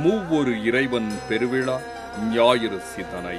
மூவொரு இறைவன் பெருவிழா ஞாயிறு சிதனை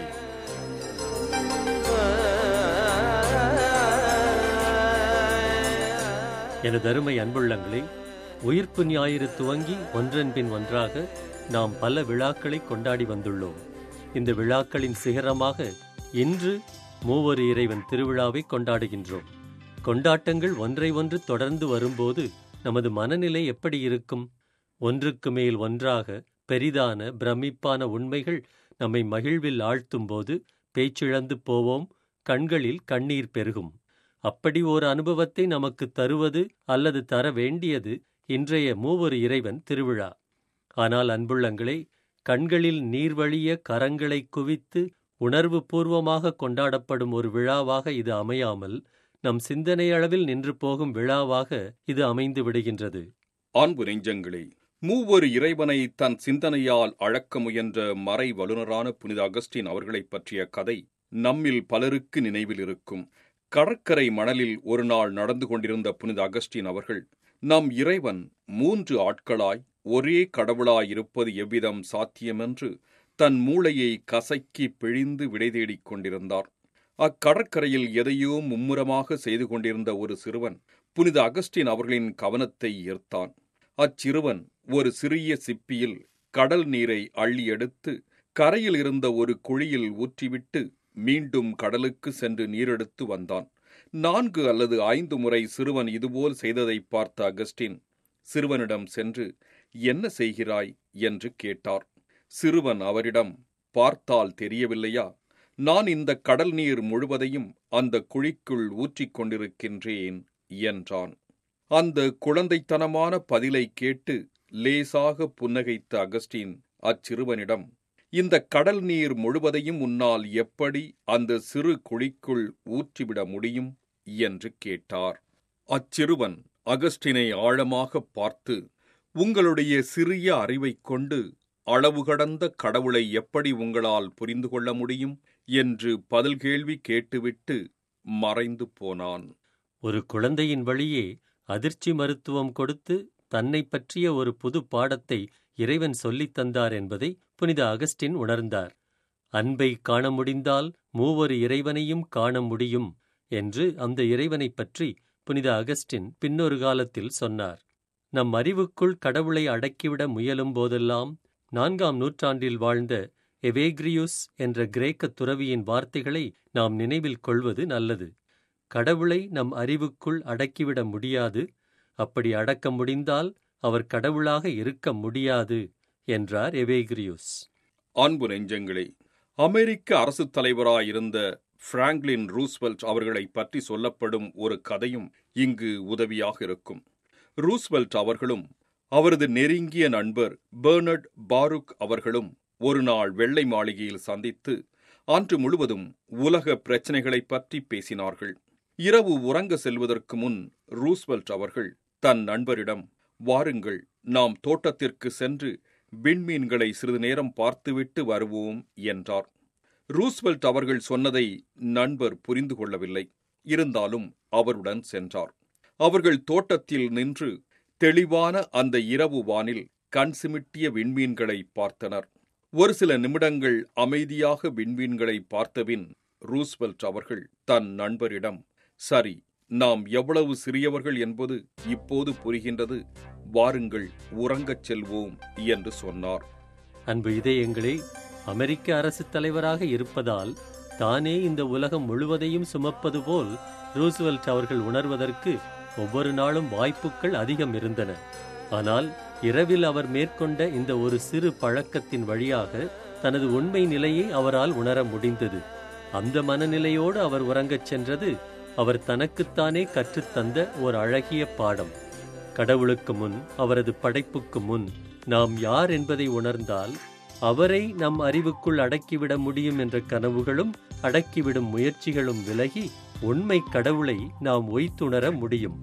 எனது அருமை அன்புள்ளங்களே உயிர்ப்பு ஞாயிறு துவங்கி ஒன்றன் பின் ஒன்றாக நாம் பல விழாக்களை கொண்டாடி வந்துள்ளோம் இந்த விழாக்களின் சிகரமாக இன்று மூவொரு இறைவன் திருவிழாவை கொண்டாடுகின்றோம் கொண்டாட்டங்கள் ஒன்றை ஒன்று தொடர்ந்து வரும்போது நமது மனநிலை எப்படி இருக்கும் ஒன்றுக்கு மேல் ஒன்றாக பெரிதான பிரமிப்பான உண்மைகள் நம்மை மகிழ்வில் ஆழ்த்தும்போது பேச்சிழந்து போவோம் கண்களில் கண்ணீர் பெருகும் அப்படி ஒரு அனுபவத்தை நமக்கு தருவது அல்லது தர வேண்டியது இன்றைய மூவொரு இறைவன் திருவிழா ஆனால் அன்புள்ளங்களே கண்களில் நீர் வழிய கரங்களை குவித்து உணர்வு பூர்வமாக கொண்டாடப்படும் ஒரு விழாவாக இது அமையாமல் நம் சிந்தனை அளவில் நின்று போகும் விழாவாக இது அமைந்து விடுகின்றது அன்பு நெஞ்சங்களே மூவொரு இறைவனை தன் சிந்தனையால் அழக்க முயன்ற மறை வல்லுநரான புனித அகஸ்டின் அவர்களைப் பற்றிய கதை நம்மில் பலருக்கு நினைவில் இருக்கும் கடற்கரை மணலில் ஒரு நாள் நடந்து கொண்டிருந்த புனித அகஸ்டின் அவர்கள் நம் இறைவன் மூன்று ஆட்களாய் ஒரே கடவுளாய் இருப்பது எவ்விதம் சாத்தியமென்று தன் மூளையை கசக்கி பிழிந்து விடை தேடிக் கொண்டிருந்தார் அக்கடற்கரையில் எதையோ மும்முரமாக செய்து கொண்டிருந்த ஒரு சிறுவன் புனித அகஸ்டின் அவர்களின் கவனத்தை ஈர்த்தான் அச்சிறுவன் ஒரு சிறிய சிப்பியில் கடல் நீரை அள்ளி எடுத்து கரையில் இருந்த ஒரு குழியில் ஊற்றிவிட்டு மீண்டும் கடலுக்கு சென்று நீரெடுத்து வந்தான் நான்கு அல்லது ஐந்து முறை சிறுவன் இதுபோல் செய்ததை பார்த்த அகஸ்டின் சிறுவனிடம் சென்று என்ன செய்கிறாய் என்று கேட்டார் சிறுவன் அவரிடம் பார்த்தால் தெரியவில்லையா நான் இந்த கடல் நீர் முழுவதையும் அந்த குழிக்குள் ஊற்றிக் கொண்டிருக்கின்றேன் என்றான் அந்த குழந்தைத்தனமான பதிலை கேட்டு லேசாக புன்னகைத்த அகஸ்டின் அச்சிறுவனிடம் இந்த கடல் நீர் முழுவதையும் உன்னால் எப்படி அந்த சிறு குழிக்குள் ஊற்றிவிட முடியும் என்று கேட்டார் அச்சிறுவன் அகஸ்டினை ஆழமாக பார்த்து உங்களுடைய சிறிய அறிவைக் கொண்டு அளவு கடந்த கடவுளை எப்படி உங்களால் புரிந்து கொள்ள முடியும் என்று பதில் கேள்வி கேட்டுவிட்டு மறைந்து போனான் ஒரு குழந்தையின் வழியே அதிர்ச்சி மருத்துவம் கொடுத்து தன்னை பற்றிய ஒரு புது பாடத்தை இறைவன் சொல்லித் தந்தார் என்பதை புனித அகஸ்டின் உணர்ந்தார் அன்பை காண முடிந்தால் மூவொரு இறைவனையும் காண முடியும் என்று அந்த இறைவனைப் பற்றி புனித அகஸ்டின் பின்னொரு காலத்தில் சொன்னார் நம் அறிவுக்குள் கடவுளை அடக்கிவிட முயலும் போதெல்லாம் நான்காம் நூற்றாண்டில் வாழ்ந்த எவேக்ரியுஸ் என்ற கிரேக்க துறவியின் வார்த்தைகளை நாம் நினைவில் கொள்வது நல்லது கடவுளை நம் அறிவுக்குள் அடக்கிவிட முடியாது அப்படி அடக்க முடிந்தால் அவர் கடவுளாக இருக்க முடியாது என்றார் எவேக்ரியுஸ் அன்பு நெஞ்சங்களே அமெரிக்க அரசுத் தலைவராயிருந்த பிராங்க்லின் ரூஸ்வெல்ட் அவர்களைப் பற்றி சொல்லப்படும் ஒரு கதையும் இங்கு உதவியாக இருக்கும் ரூஸ்வெல்ட் அவர்களும் அவரது நெருங்கிய நண்பர் பெர்னர்ட் பாருக் அவர்களும் ஒரு நாள் வெள்ளை மாளிகையில் சந்தித்து அன்று முழுவதும் உலக பிரச்சினைகளைப் பற்றி பேசினார்கள் இரவு உறங்க செல்வதற்கு முன் ரூஸ்வெல்ட் அவர்கள் தன் நண்பரிடம் வாருங்கள் நாம் தோட்டத்திற்கு சென்று விண்மீன்களை சிறிது நேரம் பார்த்துவிட்டு வருவோம் என்றார் ரூஸ்வெல்ட் அவர்கள் சொன்னதை நண்பர் புரிந்து கொள்ளவில்லை இருந்தாலும் அவருடன் சென்றார் அவர்கள் தோட்டத்தில் நின்று தெளிவான அந்த இரவு வானில் கண் சிமிட்டிய விண்மீன்களை பார்த்தனர் ஒரு சில நிமிடங்கள் அமைதியாக விண்மீன்களை பார்த்தபின் ரூஸ்வெல்ட் அவர்கள் தன் நண்பரிடம் சரி நாம் எவ்வளவு சிறியவர்கள் என்பது இப்போது புரிகின்றது வாருங்கள் உறங்கச் செல்வோம் என்று சொன்னார் அன்பு இதயங்களே அமெரிக்க அரசுத் தலைவராக இருப்பதால் தானே இந்த உலகம் முழுவதையும் சுமப்பது போல் ரூஸ்வெல்ட் அவர்கள் உணர்வதற்கு ஒவ்வொரு நாளும் வாய்ப்புகள் அதிகம் இருந்தன ஆனால் இரவில் அவர் மேற்கொண்ட இந்த ஒரு சிறு பழக்கத்தின் வழியாக தனது உண்மை நிலையை அவரால் உணர முடிந்தது அந்த மனநிலையோடு அவர் உறங்கச் சென்றது அவர் தனக்குத்தானே கற்றுத்தந்த ஒரு அழகிய பாடம் கடவுளுக்கு முன் அவரது படைப்புக்கு முன் நாம் யார் என்பதை உணர்ந்தால் அவரை நம் அறிவுக்குள் அடக்கிவிட முடியும் என்ற கனவுகளும் அடக்கிவிடும் முயற்சிகளும் விலகி உண்மை கடவுளை நாம் ஒய்த்துணர முடியும்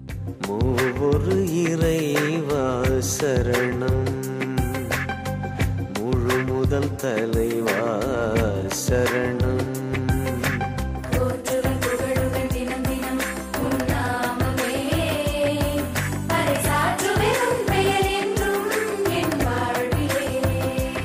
மூவொரு இறைவா சரணம் முழு முதல் தலைவா சரணம் போற்றுவேன் புகழுவேன் தினம் தினம் உன் நாமமே பறைசாற்றுவேன் உன் பெயர் என்றும் என் வாழ்விலே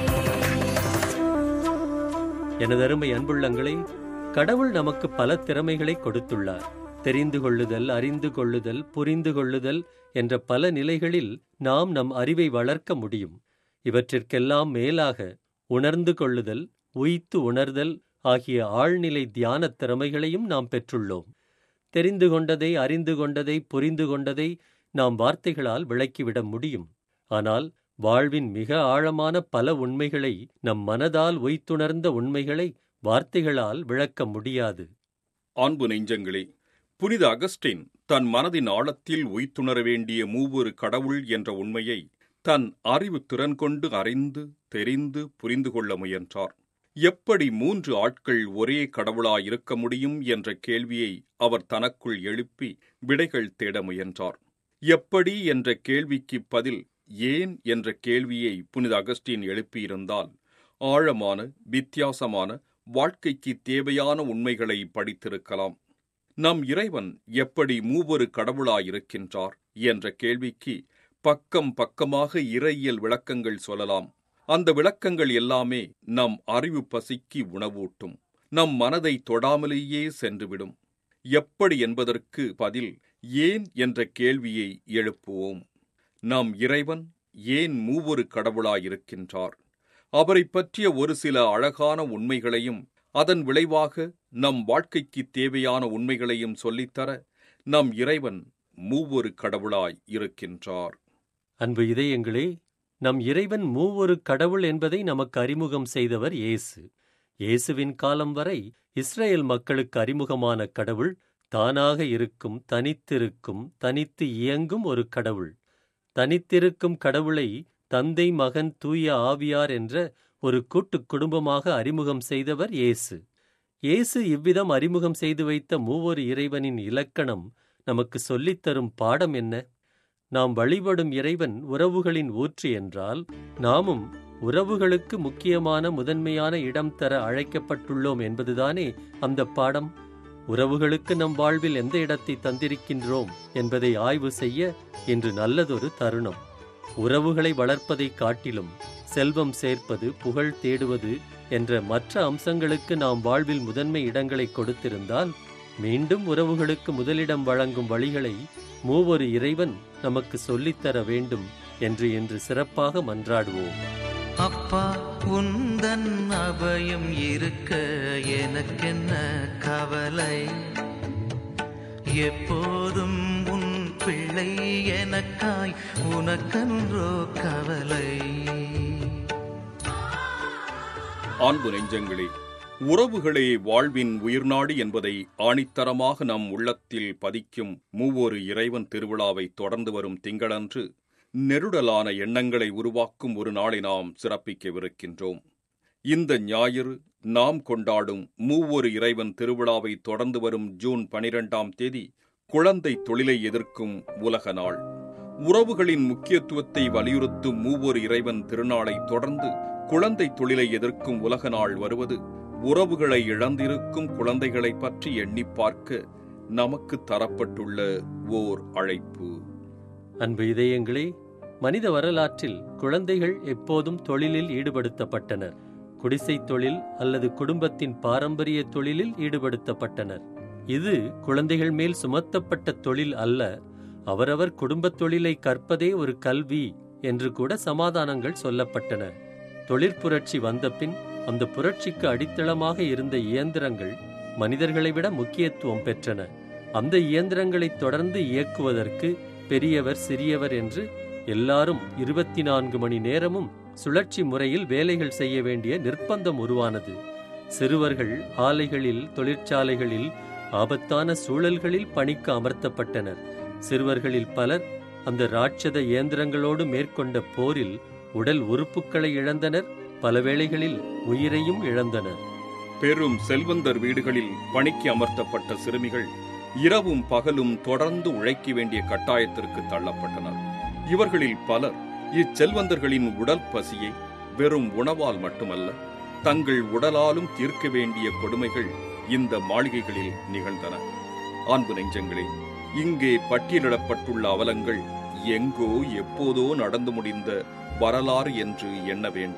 எனதருமை அன்புள்ளங்களே கடவுள் நமக்கு பல திறமைகளை கொடுத்துள்ளார் தெரிந்து கொள்ளுதல் அறிந்து கொள்ளுதல் புரிந்து கொள்ளுதல் என்ற பல நிலைகளில் நாம் நம் அறிவை வளர்க்க முடியும் இவற்றிற்கெல்லாம் மேலாக உணர்ந்து கொள்ளுதல் உய்த்து உணர்தல் ஆகிய ஆழ்நிலை தியானத் திறமைகளையும் நாம் பெற்றுள்ளோம் தெரிந்து கொண்டதை அறிந்து கொண்டதை புரிந்து கொண்டதை நாம் வார்த்தைகளால் விளக்கிவிட முடியும் ஆனால் வாழ்வின் மிக ஆழமான பல உண்மைகளை நம் மனதால் உய்த்துணர்ந்த உண்மைகளை வார்த்தைகளால் விளக்க முடியாது அன்பு நெஞ்சங்களே புனித அகஸ்டின் தன் மனதின் ஆழத்தில் உய்த்துணர வேண்டிய மூவொரு கடவுள் என்ற உண்மையை தன் அறிவு திறன் கொண்டு அறிந்து தெரிந்து புரிந்து கொள்ள முயன்றார் எப்படி மூன்று ஆட்கள் ஒரே கடவுளாய் இருக்க முடியும் என்ற கேள்வியை அவர் தனக்குள் எழுப்பி விடைகள் தேட முயன்றார் எப்படி என்ற கேள்விக்கு பதில் ஏன் என்ற கேள்வியை புனித அகஸ்டின் எழுப்பியிருந்தால் ஆழமான வித்தியாசமான வாழ்க்கைக்கு தேவையான உண்மைகளை படித்திருக்கலாம் நம் இறைவன் எப்படி மூவொரு கடவுளாயிருக்கின்றார் என்ற கேள்விக்கு பக்கம் பக்கமாக இறையியல் விளக்கங்கள் சொல்லலாம் அந்த விளக்கங்கள் எல்லாமே நம் அறிவு பசிக்கு உணவூட்டும் நம் மனதை தொடாமலேயே சென்றுவிடும் எப்படி என்பதற்கு பதில் ஏன் என்ற கேள்வியை எழுப்புவோம் நம் இறைவன் ஏன் மூவொரு கடவுளாயிருக்கின்றார் அவரைப் பற்றிய ஒரு சில அழகான உண்மைகளையும் அதன் விளைவாக நம் வாழ்க்கைக்கு தேவையான உண்மைகளையும் சொல்லித்தர நம் இறைவன் மூவொரு கடவுளாய் இருக்கின்றார் அன்பு இதயங்களே நம் இறைவன் மூவொரு கடவுள் என்பதை நமக்கு அறிமுகம் செய்தவர் இயேசு இயேசுவின் காலம் வரை இஸ்ரேல் மக்களுக்கு அறிமுகமான கடவுள் தானாக இருக்கும் தனித்திருக்கும் தனித்து இயங்கும் ஒரு கடவுள் தனித்திருக்கும் கடவுளை தந்தை மகன் தூய ஆவியார் என்ற ஒரு கூட்டுக் குடும்பமாக அறிமுகம் செய்தவர் இயேசு இயேசு இவ்விதம் அறிமுகம் செய்து வைத்த மூவொரு இறைவனின் இலக்கணம் நமக்கு சொல்லித்தரும் பாடம் என்ன நாம் வழிபடும் இறைவன் உறவுகளின் ஊற்று என்றால் நாமும் உறவுகளுக்கு முக்கியமான முதன்மையான இடம் தர அழைக்கப்பட்டுள்ளோம் என்பதுதானே அந்த பாடம் உறவுகளுக்கு நம் வாழ்வில் எந்த இடத்தை தந்திருக்கின்றோம் என்பதை ஆய்வு செய்ய இன்று நல்லதொரு தருணம் உறவுகளை வளர்ப்பதைக் காட்டிலும் செல்வம் சேர்ப்பது புகழ் தேடுவது என்ற மற்ற அம்சங்களுக்கு நாம் வாழ்வில் முதன்மை இடங்களை கொடுத்திருந்தால் மீண்டும் உறவுகளுக்கு முதலிடம் வழங்கும் வழிகளை மூவொரு இறைவன் நமக்கு சொல்லித்தர வேண்டும் என்று இன்று சிறப்பாக மன்றாடுவோம் அப்பா உந்தன் அபயம் இருக்க எனக்கென்ன கவலை எப்போதும் உன் பிள்ளை எனக்காய் உனக்கன்றோ கவலை அன்பு நெஞ்சங்களே உறவுகளே வாழ்வின் உயிர்நாடி என்பதை ஆணித்தரமாக நம் உள்ளத்தில் பதிக்கும் மூவொரு இறைவன் திருவிழாவை தொடர்ந்து வரும் திங்களன்று நெருடலான எண்ணங்களை உருவாக்கும் ஒரு நாளை நாம் சிறப்பிக்கவிருக்கின்றோம் இந்த ஞாயிறு நாம் கொண்டாடும் மூவொரு இறைவன் திருவிழாவை தொடர்ந்து வரும் ஜூன் பனிரெண்டாம் தேதி குழந்தை தொழிலை எதிர்க்கும் உலக நாள் உறவுகளின் முக்கியத்துவத்தை வலியுறுத்தும் மூவொரு இறைவன் திருநாளை தொடர்ந்து குழந்தை தொழிலை எதிர்க்கும் உலக நாள் வருவது உறவுகளை இழந்திருக்கும் குழந்தைகளை பற்றி எண்ணி பார்க்க நமக்கு தரப்பட்டுள்ள ஓர் அழைப்பு அன்பு இதயங்களே மனித வரலாற்றில் குழந்தைகள் எப்போதும் தொழிலில் ஈடுபடுத்தப்பட்டனர் குடிசைத் தொழில் அல்லது குடும்பத்தின் பாரம்பரிய தொழிலில் ஈடுபடுத்தப்பட்டனர் இது குழந்தைகள் மேல் சுமத்தப்பட்ட தொழில் அல்ல அவரவர் குடும்பத் தொழிலை கற்பதே ஒரு கல்வி என்று கூட சமாதானங்கள் சொல்லப்பட்டன தொழிற்புரட்சி வந்தபின் அந்த புரட்சிக்கு அடித்தளமாக இருந்த இயந்திரங்கள் மனிதர்களை விட முக்கியத்துவம் பெற்றன அந்த இயந்திரங்களை தொடர்ந்து இயக்குவதற்கு பெரியவர் சிறியவர் என்று எல்லாரும் இருபத்தி நான்கு மணி நேரமும் சுழற்சி முறையில் வேலைகள் செய்ய வேண்டிய நிர்பந்தம் உருவானது சிறுவர்கள் ஆலைகளில் தொழிற்சாலைகளில் ஆபத்தான சூழல்களில் பணிக்கு அமர்த்தப்பட்டனர் சிறுவர்களில் பலர் அந்த ராட்சத இயந்திரங்களோடு மேற்கொண்ட போரில் உடல் உறுப்புக்களை இழந்தனர் பல வேளைகளில் உயிரையும் இழந்தனர் பெரும் செல்வந்தர் வீடுகளில் பணிக்கு அமர்த்தப்பட்ட சிறுமிகள் இரவும் பகலும் தொடர்ந்து உழைக்க வேண்டிய கட்டாயத்திற்கு தள்ளப்பட்டனர் இவர்களில் பலர் இச்செல்வந்தர்களின் உடல் பசியை வெறும் உணவால் மட்டுமல்ல தங்கள் உடலாலும் தீர்க்க வேண்டிய கொடுமைகள் இந்த மாளிகைகளில் நிகழ்ந்தன அன்பு நெஞ்சங்களே இங்கே பட்டியலிடப்பட்டுள்ள அவலங்கள் எங்கோ எப்போதோ நடந்து முடிந்த வரலாறு என்று எண்ண வேண்டாம்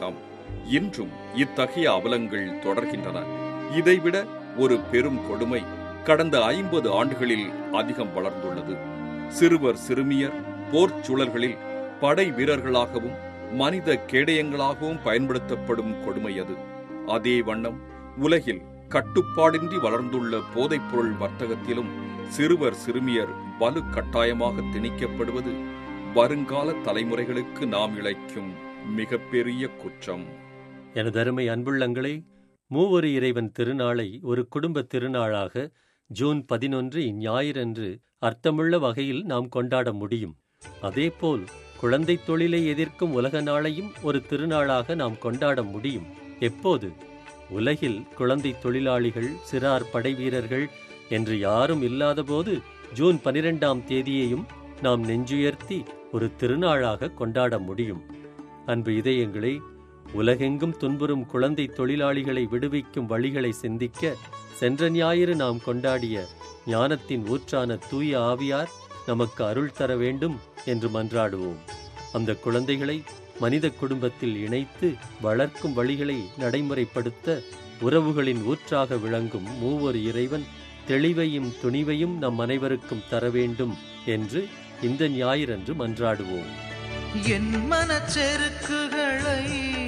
இன்றும் இத்தகைய அவலங்கள் தொடர்கின்றன இதைவிட ஒரு பெரும் கொடுமை கடந்த ஐம்பது ஆண்டுகளில் அதிகம் வளர்ந்துள்ளது சிறுவர் சிறுமியர் போர்ச் சூழல்களில் படை வீரர்களாகவும் மனித கேடயங்களாகவும் பயன்படுத்தப்படும் கொடுமை அது அதே வண்ணம் உலகில் கட்டுப்பாடின்றி வளர்ந்துள்ள போதைப்பொருள் வர்த்தகத்திலும் சிறுவர் சிறுமியர் வலு கட்டாயமாக திணிக்கப்படுவது வருங்கால தலைமுறைகளுக்கு நாம் இழைக்கும் மிகப்பெரிய குற்றம் எனதருமை அன்புள்ளங்களே மூவொரு இறைவன் திருநாளை ஒரு குடும்ப திருநாளாக ஜூன் பதினொன்று இஞ்ஞாயிறன்று அர்த்தமுள்ள வகையில் நாம் கொண்டாட முடியும் அதேபோல் குழந்தை தொழிலை எதிர்க்கும் உலக நாளையும் ஒரு திருநாளாக நாம் கொண்டாட முடியும் எப்போது உலகில் குழந்தை தொழிலாளிகள் சிறார் படைவீரர்கள் என்று யாரும் இல்லாதபோது ஜூன் பனிரெண்டாம் தேதியையும் நாம் நெஞ்சுயர்த்தி ஒரு திருநாளாக கொண்டாட முடியும் அன்பு இதயங்களே உலகெங்கும் துன்புறும் குழந்தை தொழிலாளிகளை விடுவிக்கும் வழிகளை சிந்திக்க சென்ற ஞாயிறு நாம் கொண்டாடிய ஞானத்தின் ஊற்றான தூய ஆவியார் நமக்கு அருள் தர வேண்டும் என்று மன்றாடுவோம் அந்த குழந்தைகளை மனித குடும்பத்தில் இணைத்து வளர்க்கும் வழிகளை நடைமுறைப்படுத்த உறவுகளின் ஊற்றாக விளங்கும் மூவர் இறைவன் தெளிவையும் துணிவையும் நம் அனைவருக்கும் தர வேண்டும் என்று இந்த ஞாயிறன்று மன்றாடுவோம் என் மனச்செருக்குகளை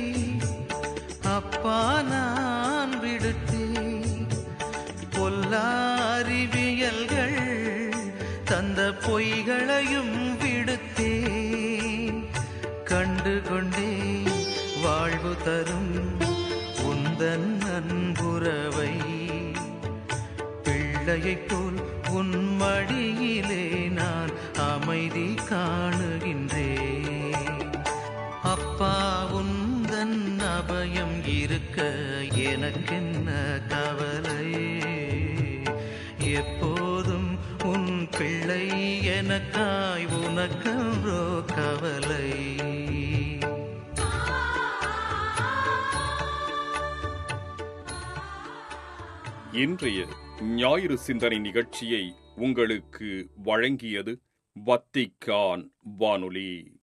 அப்பா நான் விடுத்தேன் பொல்லா அறிவியல்கள் தந்த பொய்களையும் விடுத்தேன் கண்டு கொண்டேன் வாழ்வு தரும் உந்தன் அன்புறவை பிள்ளையைப் போல் உன் மடியிலே நான் அமைதி காணுகின்றேன் அப்பா உந்தன் அபயம் இருக்க எனக்கென்ன கவலை எப்போதும் உன் பிள்ளை எனக்காய் உனக்கன்றோ கவலை இன்றைய ஞாயிறு சிந்தனை நிகழ்ச்சியை உங்களுக்கு வழங்கியது வத்திக்கான் வானொலி